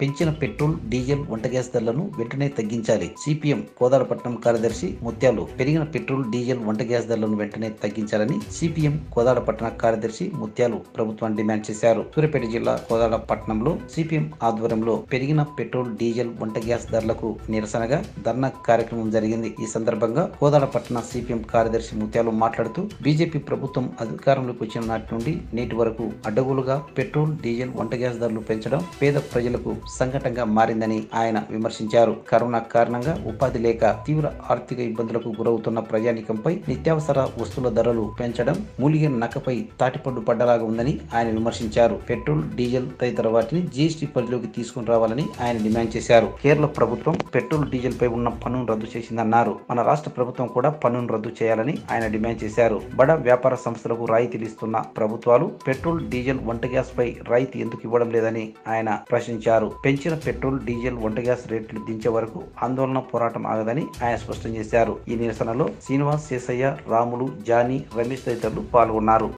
పెంచిన petrol diesel వంట gas ధరలను వెంటనే తగ్గించాలి సిపిఎం కోదాడపట్నం కార్యదర్శి ముత్యాలు పెరిగిన పెట్రోల్ డీజిల్ వంట గ్యాస్ ధరలను వెంటనే తగ్గించాలని సిపిఎం కోదాడపట్న కార్యదర్శి ముత్యాలు ప్రభుత్వాన్ని డిమాండ్ చేశారు సూర్యాపేట జిల్లా కోదాడ పట్టణంలో సిపిఎం ఆధ్వర్యంలో పెరిగిన పెట్రోల్ డీజిల్ వంట గ్యాస్ ధరలకు నిరసనగా ధర్నా కార్యక్రమం జరిగింది ఈ సందర్భంగా కోదాడ పట్టణ సిపిఎం కార్యదర్శి ముత్యాలు మాట్లాడుతూ బీజేపీ ప్రభుత్వం అధికారంలోకి వచ్చిన నాటి నుండి నేటి వరకు అడ్డగోలుగా పెట్రోల్ డీజిల్ వంట గ్యాస్ ధరలు పెంచడం పేద ప్రజలకు సంకటంగా మారిందని ఆయన విమర్శించారు కరోనా కారణంగా ఉపాధి లేక తీవ్ర ఆర్థిక ఇబ్బందులకు గురవుతున్న ప్రజానికంపై నిత్యావసర వస్తువుల ధరలు పెంచడం మూలిగే నక్కపై తాటిపండు పడ్డలాగా ఉందని ఆయన విమర్శించారు పెట్రోల్ డీజిల్ తదితర వాటిని జీఎస్టీ పరిధిలోకి తీసుకుని రావాలని ఆయన డిమాండ్ చేశారు కేరళ ప్రభుత్వం పెట్రోల్ డీజిల్ పై ఉన్న పన్నును రద్దు చేసిందన్నారు మన రాష్ట్ర ప్రభుత్వం కూడా పన్నును రద్దు చేయాలని ఆయన డిమాండ్ చేశారు బడా వ్యాపార సంస్థలకు రాయితీలు ఇస్తున్న ప్రభుత్వాలు పెట్రోల్ డీజిల్ వంట గ్యాస్ పై రాయితీ ఎందుకు ఇవ్వడం లేదని ఆయన ప్రశ్నించారు పెంచిన పెట్రోల్ డీజిల్ వంట గ్యాస్ రేట్లు దించే వరకు ఆందోళన పోరాటం ఆగదని ఆయన స్పష్టం చేశారు ఈ నిరసనలో శ్రీనివాస్ శేషయ్య రాములు జానీ రమేష్ తదితరులు పాల్గొన్నారు